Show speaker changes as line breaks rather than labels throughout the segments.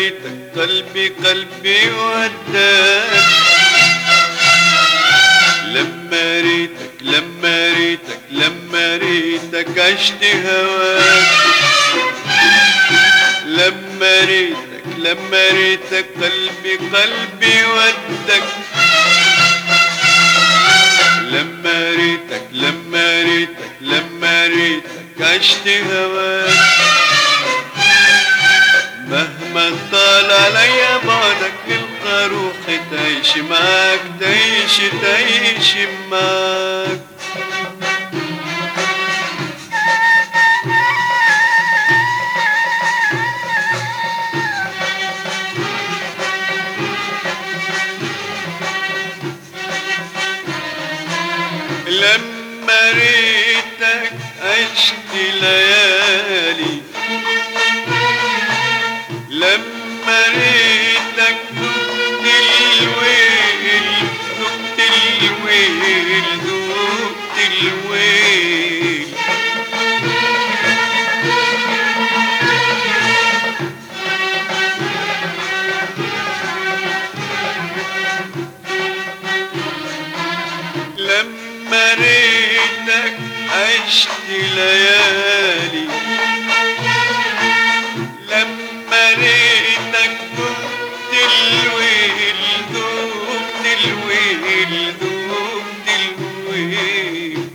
ريتك قلبي قلبي وداك لما ريتك لما ريتك لما ريتك عشت هواك لما ريتك لما ريتك قلبي قلبي ودك لما ريتك لما ريتك لما ريتك عشت هواك مهما طال عليا بعدك نلقى روحي تعيش معاك تعيش تعيش معاك لما ريتك عشت ليالي لما ريتك دقت الويل دقت الويل دقت الويل لما ريتك عشت ليالي لما ريتك دقت الويل دقت الويل دقت الويل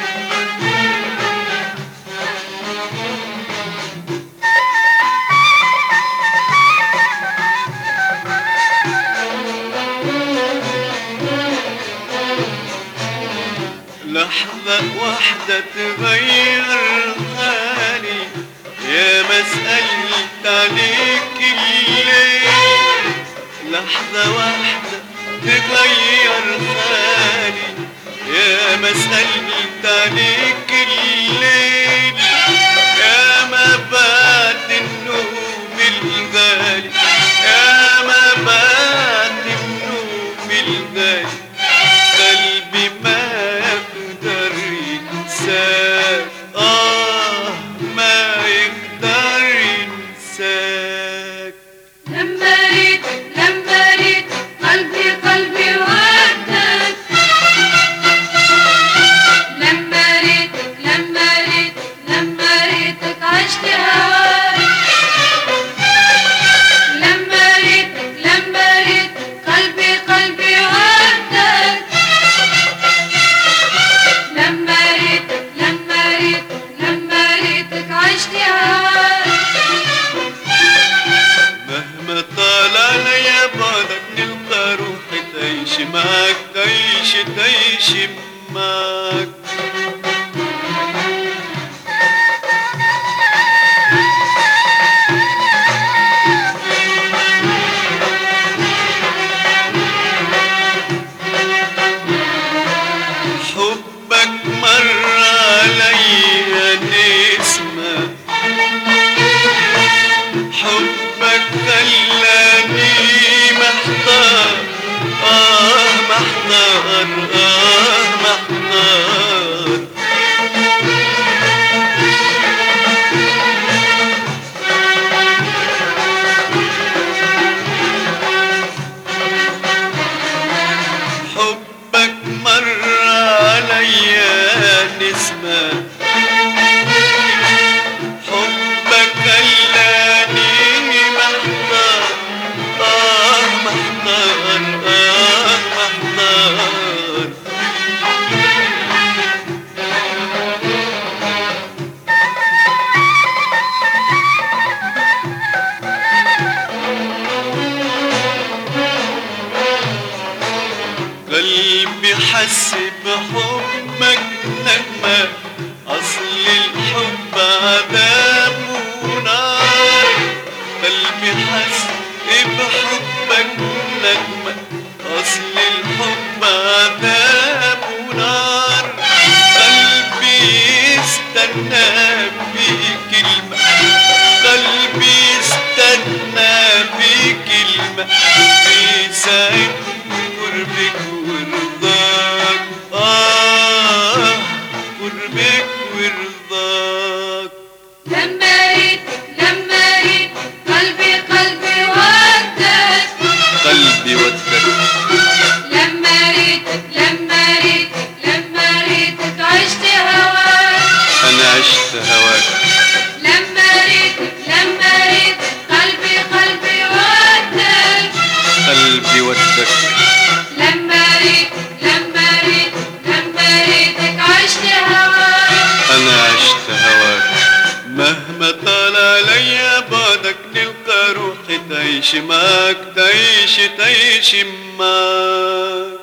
لحظة واحدة تغير حالي يا مسألة عليك الليل لحظة واحدة تغير حالي يا مسألة عليك الليل يا ما بات النوم الغالي يا ما بات النوم الغالي قلبي ما يقدر ينساك آه ما يقدر ينساك
لما ريت لما ريت قلبي قلبي ودك لما ريتك لما ريت لما ريتك عشت هواك لما ريتك لما ريت قلبي قلبي ودك لما ريتك لما ريتك لما ريتك عشت هواك
مهما طال عليا بعدك نلقى روحي تعيش معاك تعيش تعيش معاك حبك مر عليا نسمه حبك خلاني محتار آه محتار آه محتار حبك مر عليا نسمه حبك خلاني محتار آه محتار آه محتار قلبي حس بحبك نغمة أصل الحب عذاب ونار قلبي حس بحبك نغمة أصل الحب عذاب ونار قلبي استنى في كلمة قلبي استنى في كلمة في ساعة قربك ورضاك آه قربك ورضاك
لما ريت لما ريت قلبي قلبي ودك
تعيش معاك تعيش تعيش معاك